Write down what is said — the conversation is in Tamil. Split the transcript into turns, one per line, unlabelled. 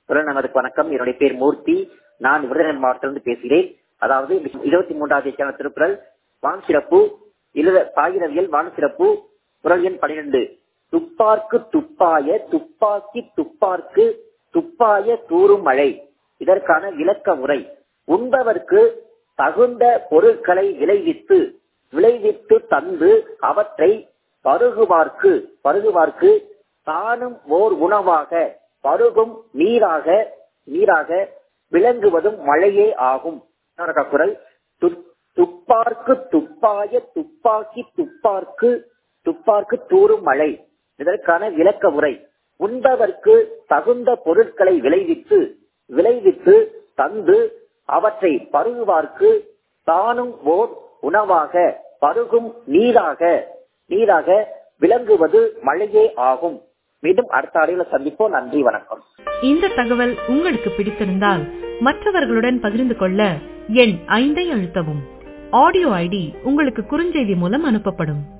நமதுக்கு வணக்கம் என்னுடைய பேர் மூர்த்தி நான் விருதுநகர் மாவட்டத்திலிருந்து பேசுகிறேன் அதாவது இருபத்தி மூன்றாவது சேனல் திருக்குறள் வான் சிறப்பு எழுத காகிதவியல் வான் சிறப்பு குரல் எண் பனிரெண்டு துப்பார்க்கு துப்பாய துப்பாக்கி துப்பார்க்கு துப்பாய தூறும் மழை இதற்கான விளக்க உரை உண்பவர்க்கு தகுந்த பொருட்களை விளைவித்து விளைவித்து தந்து அவற்றை பருகுவார்க்கு பருகுவார்க்கு தானும் ஓர் உணவாக பருகும் நீராக நீராக விளங்குவதும் மழையே ஆகும் குரல் துப்பார்க்கு துப்பாய துப்பாக்கி துப்பார்க்கு துப்பார்க்கு தூறும் மழை இதற்கான விளக்க உரை உண்பவர்க்கு தகுந்த பொருட்களை விளைவித்து விளைவித்து தந்து அவற்றை பருகுவார்க்கு தானும் ஓர் உணவாக பருகும் நீராக நீராக விளங்குவது மழையே ஆகும் மீண்டும் அடுத்த அடையில சந்திப்போம் நன்றி வணக்கம்
இந்த தகவல் உங்களுக்கு பிடித்திருந்தால் மற்றவர்களுடன் பகிர்ந்து கொள்ள எண் ஐந்தை அழுத்தவும் ஆடியோ ஐடி உங்களுக்கு குறுஞ்செய்தி மூலம் அனுப்பப்படும்